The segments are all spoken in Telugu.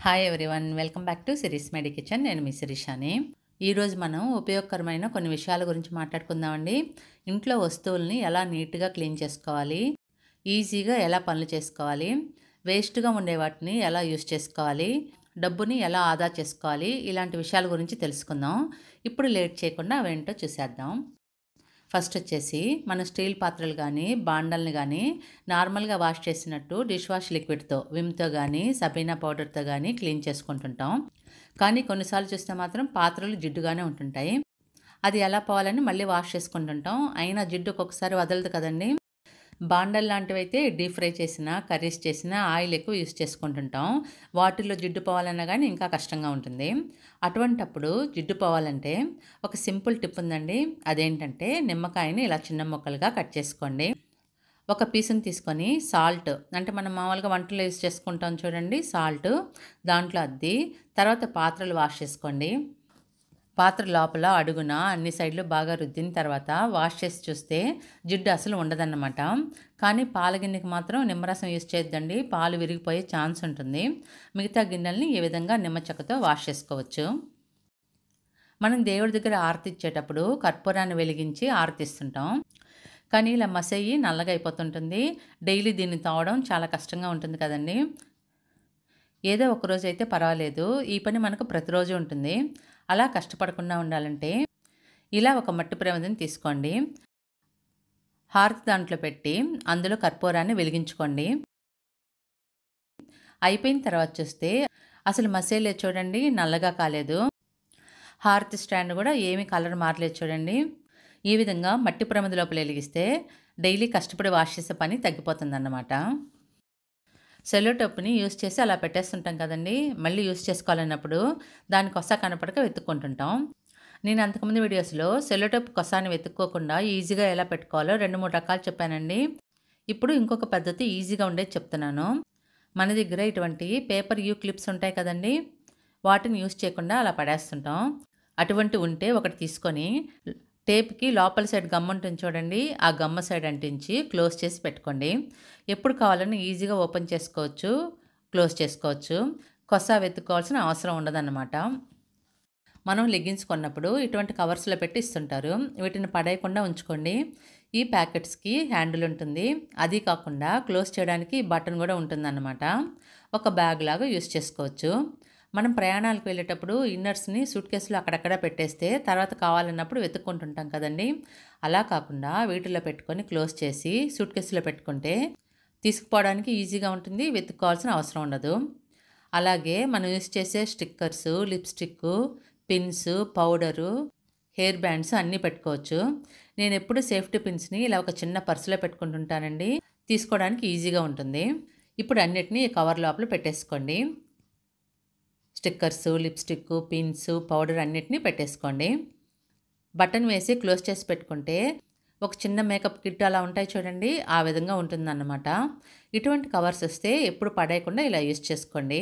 hi everyone welcome back to series medi kitchen నేను మీ శిరీషాని ఈరోజు మనం ఉపయోగకరమైన కొన్ని విషయాల గురించి మాట్లాడుకుందామండి ఇంట్లో వస్తువుల్ని ఎలా నీట్గా క్లీన్ చేసుకోవాలి ఈజీగా ఎలా పనులు చేసుకోవాలి వేస్ట్గా ఉండే వాటిని ఎలా యూస్ చేసుకోవాలి డబ్బుని ఎలా ఆదా చేసుకోవాలి ఇలాంటి విషయాల గురించి తెలుసుకుందాం ఇప్పుడు లేట్ చేయకుండా అవేంటో చూసేద్దాం ఫస్ట్ వచ్చేసి మన స్టీల్ పాత్రలు కానీ బాండల్ని కానీ నార్మల్గా వాష్ చేసినట్టు డిష్ వాష్ లిక్విడ్తో విమ్తో కానీ సబీనా పౌడర్తో కానీ క్లీన్ చేసుకుంటుంటాం కానీ కొన్నిసార్లు చూస్తే మాత్రం పాత్రలు జిడ్డుగానే ఉంటుంటాయి అది ఎలా పోవాలని మళ్ళీ వాష్ చేసుకుంటుంటాం అయినా జిడ్డు ఒక్కొక్కసారి వదలదు కదండి బాండల్ లాంటివి అయితే డీప్ ఫ్రై చేసిన కర్రీస్ చేసిన ఆయిల్ ఎక్కువ యూస్ చేసుకుంటుంటాం వాటిల్లో జిడ్డు పోవాలన్నా కానీ ఇంకా కష్టంగా ఉంటుంది అటువంటప్పుడు జిడ్డు పోవాలంటే ఒక సింపుల్ టిప్ ఉందండి అదేంటంటే నిమ్మకాయని ఇలా చిన్న ముక్కలుగా కట్ చేసుకోండి ఒక పీసుని తీసుకొని సాల్ట్ అంటే మనం మామూలుగా వంటలో యూస్ చేసుకుంటాం చూడండి సాల్ట్ దాంట్లో అద్ది తర్వాత పాత్రలు వాష్ చేసుకోండి పాత్ర లోపల అడుగున అన్ని సైడ్లు బాగా రుద్దిన తర్వాత వాష్ చేసి చూస్తే జిడ్డు అసలు ఉండదన్నమాట కానీ పాల గిన్నెకి మాత్రం నిమ్మరసం యూస్ చేయొద్దండి పాలు విరిగిపోయే ఛాన్స్ ఉంటుంది మిగతా గిన్నెల్ని ఈ విధంగా నిమ్మచెక్కతో వాష్ చేసుకోవచ్చు మనం దేవుడి దగ్గర ఆరతి ఇచ్చేటప్పుడు కర్పూరాన్ని వెలిగించి ఆరతిస్తుంటాం కానీ ఇలా మసయ్యి నల్లగా అయిపోతుంటుంది డైలీ దీన్ని తావడం చాలా కష్టంగా ఉంటుంది కదండి ఏదో ఒక రోజు అయితే పర్వాలేదు ఈ పని మనకు ప్రతిరోజు ఉంటుంది అలా కష్టపడకుండా ఉండాలంటే ఇలా ఒక మట్టి ప్రమిదని తీసుకోండి హారతి దాంట్లో పెట్టి అందులో కర్పూరాన్ని వెలిగించుకోండి అయిపోయిన తర్వాత చూస్తే అసలు మసేలే చూడండి నల్లగా కాలేదు హారతి స్టాండ్ కూడా ఏమీ కలర్ మారలేదు చూడండి ఈ విధంగా మట్టి ప్రమిద లోపల వెలిగిస్తే డైలీ కష్టపడి వాష్ చేసే పని తగ్గిపోతుందన్నమాట సెల్లోటోప్ని యూస్ చేసి అలా పెట్టేస్తుంటాం కదండి మళ్ళీ యూస్ చేసుకోవాలన్నప్పుడు దాని కొస కనపడక వెతుక్కుంటుంటాం నేను అంతకుముందు వీడియోస్లో సెల్లోటోప్ కొసాన్ని వెతుక్కోకుండా ఈజీగా ఎలా పెట్టుకోవాలో రెండు మూడు రకాలు చెప్పానండి ఇప్పుడు ఇంకొక పద్ధతి ఈజీగా ఉండేది చెప్తున్నాను మన దగ్గర ఇటువంటి పేపర్ యూ క్లిప్స్ ఉంటాయి కదండి వాటిని యూస్ చేయకుండా అలా పడేస్తుంటాం అటువంటి ఉంటే ఒకటి తీసుకొని టేప్కి లోపల సైడ్ గమ్ ఉంటుంది చూడండి ఆ గమ్మ సైడ్ అంటించి క్లోజ్ చేసి పెట్టుకోండి ఎప్పుడు కావాలని ఈజీగా ఓపెన్ చేసుకోవచ్చు క్లోజ్ చేసుకోవచ్చు కొస వెతుక్కోవాల్సిన అవసరం ఉండదన్నమాట మనం లెగ్గిన్స్ కొన్నప్పుడు ఇటువంటి కవర్స్లో పెట్టి ఇస్తుంటారు వీటిని పడేయకుండా ఉంచుకోండి ఈ ప్యాకెట్స్కి హ్యాండిల్ ఉంటుంది అది కాకుండా క్లోజ్ చేయడానికి బటన్ కూడా ఉంటుందన్నమాట ఒక బ్యాగ్ లాగా యూస్ చేసుకోవచ్చు మనం ప్రయాణాలకు వెళ్ళేటప్పుడు ఇన్నర్స్ని సూట్ కేసులో అక్కడక్కడ పెట్టేస్తే తర్వాత కావాలన్నప్పుడు వెతుక్కుంటుంటాం కదండి అలా కాకుండా వీటిలో పెట్టుకొని క్లోజ్ చేసి సూట్ కేసులో పెట్టుకుంటే తీసుకుపోవడానికి ఈజీగా ఉంటుంది వెతుక్కోవాల్సిన అవసరం ఉండదు అలాగే మనం యూస్ చేసే stickers lipstick pins powder hair bands అన్నీ పెట్టుకోవచ్చు నేను ఎప్పుడు సేఫ్టీ పిన్స్ని ఇలా ఒక చిన్న పర్సులో పెట్టుకుంటుంటానండి తీసుకోవడానికి ఈజీగా ఉంటుంది ఇప్పుడు అన్నిటినీ కవర్ లోపల పెట్టేసుకోండి స్టిక్కర్స్ లిప్స్టిక్ పిన్స్ పౌడర్ అన్నిటినీ పెట్టేసుకోండి బటన్ వేసి క్లోజ్ చేసి పెట్టుకుంటే ఒక చిన్న మేకప్ కిట్ అలా ఉంటాయి చూడండి ఆ విధంగా ఉంటుందన్నమాట ఇటువంటి కవర్స్ వస్తే ఎప్పుడు పడేయకుండా ఇలా యూస్ చేసుకోండి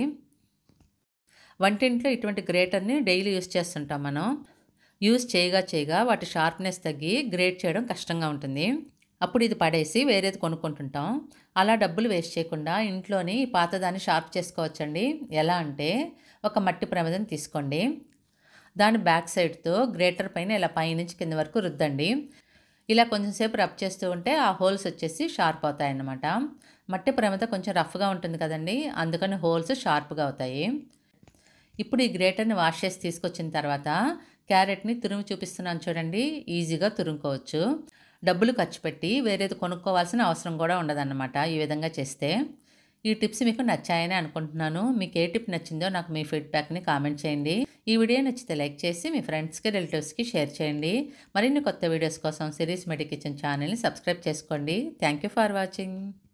వంటింట్లో ఇటువంటి గ్రేటర్ని డైలీ యూస్ చేస్తుంటాం మనం యూస్ చేయగా చేయగా వాటి షార్ప్నెస్ తగ్గి గ్రేట్ చేయడం కష్టంగా ఉంటుంది అప్పుడు ఇది పడేసి వేరేది కొనుక్కుంటుంటాం అలా డబ్బులు వేస్ట్ చేయకుండా ఇంట్లోని పాతదాన్ని షార్ప్ చేసుకోవచ్చండి ఎలా అంటే ఒక మట్టి ప్రమిదని తీసుకోండి దాని బ్యాక్ సైడ్తో గ్రేటర్ పైన ఇలా పైనుంచి కింద వరకు రుద్దండి ఇలా కొంచెంసేపు రబ్ చేస్తూ ఉంటే ఆ హోల్స్ వచ్చేసి షార్ప్ అవుతాయి అన్నమాట మట్టి ప్రమిద కొంచెం రఫ్గా ఉంటుంది కదండి అందుకని హోల్స్ షార్ప్గా అవుతాయి ఇప్పుడు ఈ గ్రేటర్ని వాష్ చేసి తీసుకొచ్చిన తర్వాత క్యారెట్ని తురుము చూపిస్తున్నాను చూడండి ఈజీగా తురుముకోవచ్చు డబ్బులు ఖర్చు పెట్టి వేరేది కొనుక్కోవాల్సిన అవసరం కూడా ఉండదన్నమాట ఈ విధంగా చేస్తే ఈ టిప్స్ మీకు నచ్చాయని అనుకుంటున్నాను మీకు ఏ టిప్ నచ్చిందో నాకు మీ ఫీడ్బ్యాక్ని కామెంట్ చేయండి ఈ వీడియో నచ్చితే లైక్ చేసి మీ ఫ్రెండ్స్కి రిలేటివ్స్కి షేర్ చేయండి మరిన్ని కొత్త వీడియోస్ కోసం సిరీస్ మెడి కిచెన్ ఛానల్ని సబ్స్క్రైబ్ చేసుకోండి థ్యాంక్ యూ ఫర్ వాచింగ్